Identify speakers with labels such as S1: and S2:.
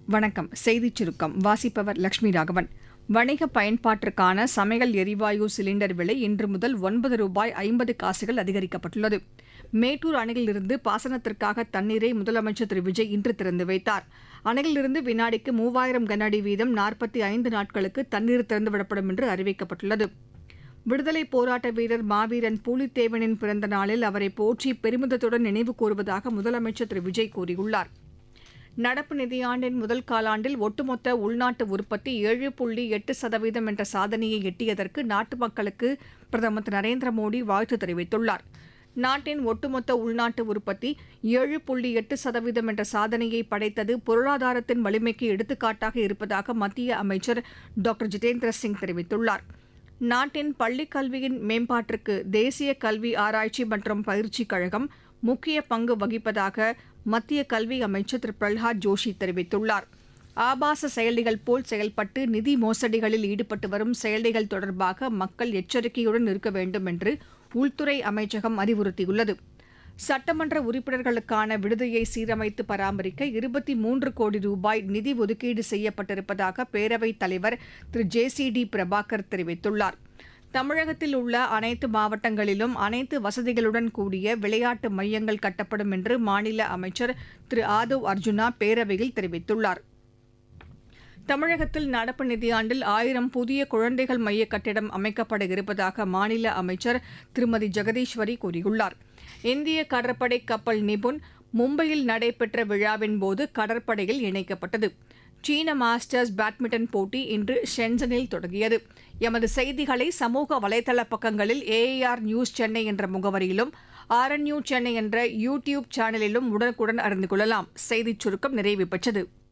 S1: வணக்கம் செய்திச் சுருக்கம் வாசிப்பவர் லட்சுமி ராகவன் வணிக பயன்பாட்டிற்கான சமையல் எரிவாயு சிலிண்டர் விலை இன்று முதல் ஒன்பது ரூபாய் ஐம்பது காசுகள் அதிகரிக்கப்பட்டுள்ளது மேட்டூர் அணையிலிருந்து பாசனத்திற்காக தண்ணீரை முதலமைச்சர் திரு விஜய் இன்று திறந்து வைத்தார் அணையிலிருந்து வினாடிக்கு மூவாயிரம் கனஅடி வீதம் நாற்பத்தி ஐந்து நாட்களுக்கு தண்ணீர் திறந்துவிடப்படும் என்று அறிவிக்கப்பட்டுள்ளது விடுதலை போராட்ட வீரர் மாவீரன் பூலித்தேவனின் பிறந்த நாளில் அவரை போற்றி பெருமிதத்துடன் நினைவு கூறுவதாக முதலமைச்சர் திரு விஜய் கூறியுள்ளார் நடப்பு நிதியாண்டின் முதல் காலாண்டில் ஒட்டுமொத்த உள்நாட்டு உற்பத்தி ஏழு புள்ளி எட்டு சதவீதம் என்ற சாதனையை எட்டியதற்கு நாட்டு மக்களுக்கு பிரதமர் திரு நரேந்திர மோடி வாழ்த்து தெரிவித்துள்ளார் நாட்டின் ஒட்டுமொத்த உள்நாட்டு உற்பத்தி ஏழு புள்ளி எட்டு சதவீதம் என்ற சாதனையை படைத்தது பொருளாதாரத்தின் வலிமைக்கு எடுத்துக்காட்டாக இருப்பதாக மத்திய அமைச்சர் டாக்டர் ஜிதேந்திர சிங் தெரிவித்துள்ளார் நாட்டின் பள்ளிக் கல்வியின் மேம்பாட்டிற்கு தேசிய கல்வி ஆராய்ச்சி மற்றும் பயிற்சிக் கழகம் முக்கிய பங்கு வகிப்பதாக மத்திய கல்வி அமைச்சர் திரு பிரல்ஹாத் ஜோஷி தெரிவித்துள்ளார் ஆபாச செயலிகள் போல் செயல்பட்டு நிதி மோசடிகளில் ஈடுபட்டு வரும் செயலிகள் தொடர்பாக மக்கள் எச்சரிக்கையுடன் இருக்க வேண்டும் என்று உள்துறை அமைச்சகம் அறிவுறுத்தியுள்ளது சட்டமன்ற உறுப்பினர்களுக்கான விடுதியை சீரமைத்து பராமரிக்க இருபத்தி மூன்று கோடி ரூபாய் நிதி ஒதுக்கீடு செய்யப்பட்டிருப்பதாக பேரவைத் தலைவர் திரு ஜே சி டி பிரபாகர் தெரிவித்துள்ளார் தமிழகத்தில் உள்ள அனைத்து மாவட்டங்களிலும் அனைத்து வசதிகளுடன் கூடிய விளையாட்டு மையங்கள் கட்டப்படும் என்று மாநில அமைச்சர் திரு ஆதவ் அர்ஜுனா பேரவையில் தெரிவித்துள்ளார் தமிழகத்தில் நடப்பு நிதியாண்டில் ஆயிரம் புதிய குழந்தைகள் மைய கட்டிடம் அமைக்கப்பட இருப்பதாக மாநில அமைச்சர் திருமதி ஜெகதீஸ்வரி கூறியுள்ளார் இந்திய கடற்படை கப்பல் நிபுன் மும்பையில் நடைபெற்ற விழாவின் போது கடற்படையில் இணைக்கப்பட்டது சீன மாஸ்டர்ஸ் பேட்மிண்டன் போட்டி இன்று ஷென்சனில் தொடங்கியது எமது செய்திகளை சமூக வலைதள பக்கங்களில் ஏஏஆர் நியூஸ் சென்னை என்ற முகவரியிலும் ஆர்என்யூ சென்னை என்ற யூ டியூப் சேனலிலும் உடனுக்குடன் அறிந்து கொள்ளலாம் செய்திச் சுருக்கம் நிறைவு பெற்றது